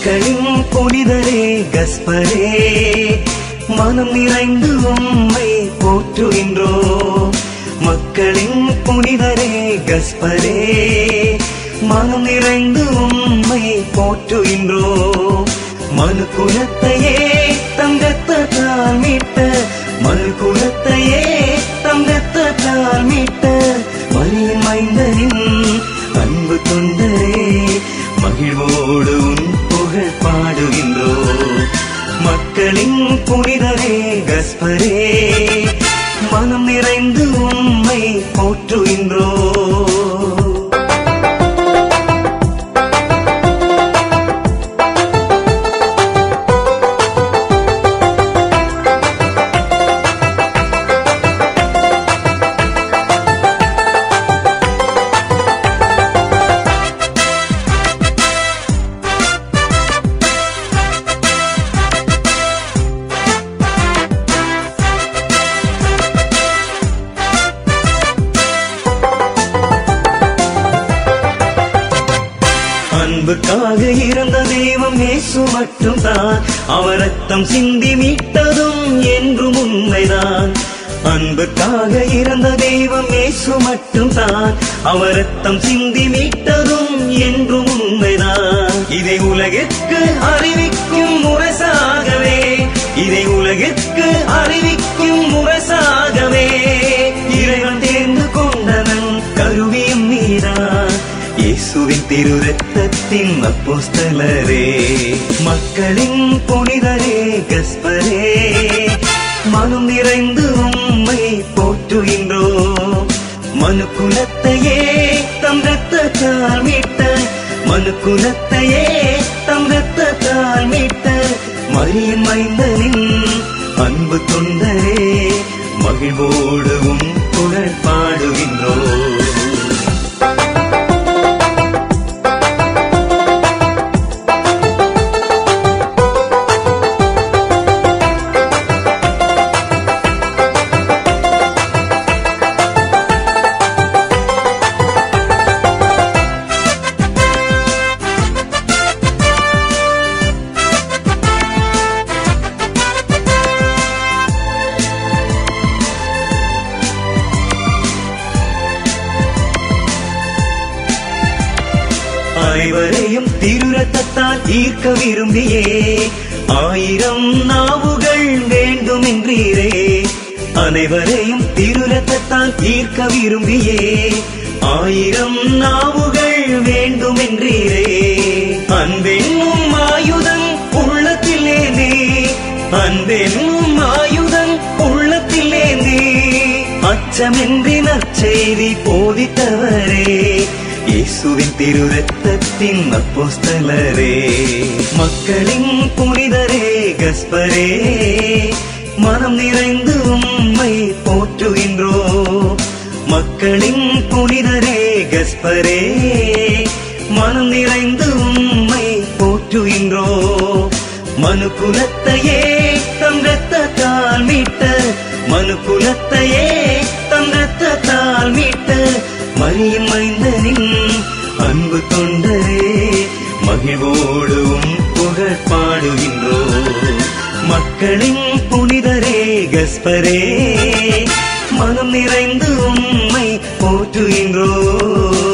மக்களின் புனிதரே கஸ்பரே மனம் நிறைந்து உம்மை போற்றுகின்றோம் மக்களின் புனிதரே கஸ்பரே மனம் நிறைந்து உம்மை போற்றுகின்றோம் மனு குலத்தையே தங்கத்தால் மீட்ட மனு குலத்தையே தங்கத்தால் மீட்ட மரியின் மைந்தனின் அன்பு தொண்டரே மகிழ்வோடு உன் புகழ் பாடுகின்றோம் மக்களின் புனிதரே கஸ்பரே மனம் நிறைந்து உம்மை போற்றுகின்றோம் அன்புக்காக இறந்த தெய்வம் இயேசு மட்டும்தான் அவர் ரத்தம் சிந்தி மீட்டதும் என்றும் உண்மைதான் அன்புக்காக இறந்த தெய்வம் இயேசு மட்டும்தான் அவர் ரத்தம் சிந்தி மீட்டதும் என்றும் உண்மைதான் இதை உலகிற்கு அறிவிக்கும் முரசாகவே இதை உலகிற்கு அறிவிக்கும் முரசாகவே இறைவன் தேர்ந்து கொண்டவன் கருவியும் நீதான் இயேசுவின் திரு ரத்தத்தின் அப்போஸ்தலரே மக்களின் புனிதரே கஸ்பரே மனம் நிறைந்து உம்மை போற்றுகின்றோம் மனு குலத்தையே தம் ரத்தத்தால் மீட்ட மனு குலத்தையே தம் ரத்தத்தால் மீட்ட மரியின் மைந்தனின் அன்பு தொண்டரே மகிழ்வோடு உம் புகழ் பாடுகின்றோம் அனைவரையும் திருரத்தத்தால் ஈர்க்க விரும்பியே ஆயிரம் நாவுகள் வேண்டும் என்றீரே அனைவரையும் திருரத்தத்தால் ஈர்க்க விரும்பியே ஆயிரம் நாவுகள் வேண்டும் என்றீரே அன்பென்னும் ஆயுதம் உள்ளத்தில் ஏந்தி அன்பென்னும் ஆயுதம் உள்ளத்தில் ஏந்தி அச்சமின்றி நற்செய்தி போதித்தவரே இயேசுவின் திரு ரத்தத்தின் அப்போஸ்தலரே மக்களின் புனிதரே கஸ்பரே மனம் நிறைந்து உம்மை போற்றுகின்றோம் மக்களின் புனிதரே கஸ்பரே மனம் நிறைந்து உம்மை போற்றுகின்றோம் மனு குலத்தையே தம் ரத்தத்தால் மீட்ட மனு குலத்தையே தம் ரத்தத்தால் மீட்ட மரியின் மைந்தனின் அன்பு தொண்டரே மகிழ்வோடு உம் புகழ் பாடுகின்றோம் மக்களின் புனிதரே கஸ்பரே மனம் நிறைந்து உம்மை போற்றுகின்றோம்